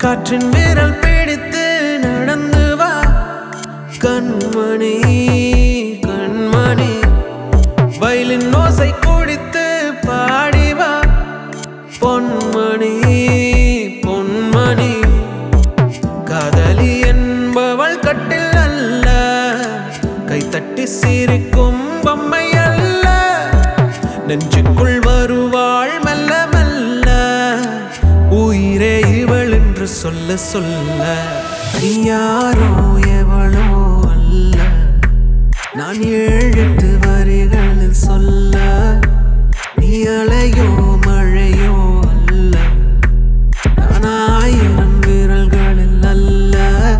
காற்றின் விரல் பிடித்து நடந்து வா கண்மணி கண்மணி வயலின் ஓசை குடித்து பாடி வா பொன்மணி பொன்மணி காதலி என்பவள் கட்டில் அல்ல கைத்தட்டி சிரிக்கும் பொம்மை அல்ல நெஞ்சுக்குள் வருவாள் மெல்ல மெல்ல உயிரே இவள் என்று சொல்ல சொல்ல நீ யாரோ எவளோ அல்ல நான் ஏழெட்டு வரிகளில் சொல்ல நீ அலையோ மழையோ அல்ல நான் ஆயிரம் விரல்களில் அல்ல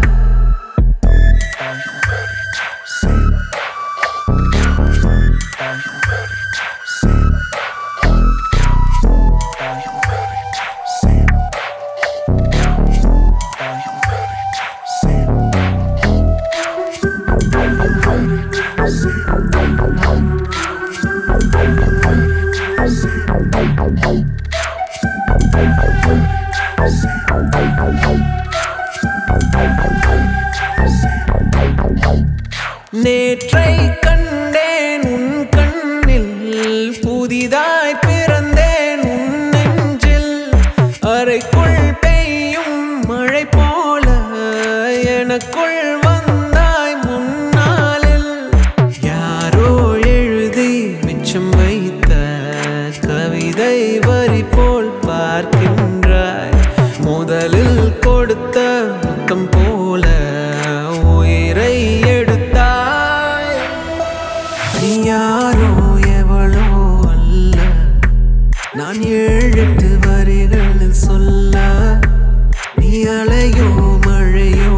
நேற்றை கண்டேன் உன் கண்ணில் புதிதாய் பிறந்தேன் உன் நெஞ்சில் அறைக்குள் பெய்யும் மழை போல எனக்குள் வந்தாய் முன்னாலில் யாரோ எழுதி மிச்சம் வைத்த கவிதை வரி போல் பார்க்கின்றாய் முதலில் கொடுத்த முத்தம் போல உயிரை எடுத்தாய் நீ யாரோ எவளோ அல்ல நான் ஏழெட்டு வரிகளில் சொல்ல நீ அலையோ மழையோ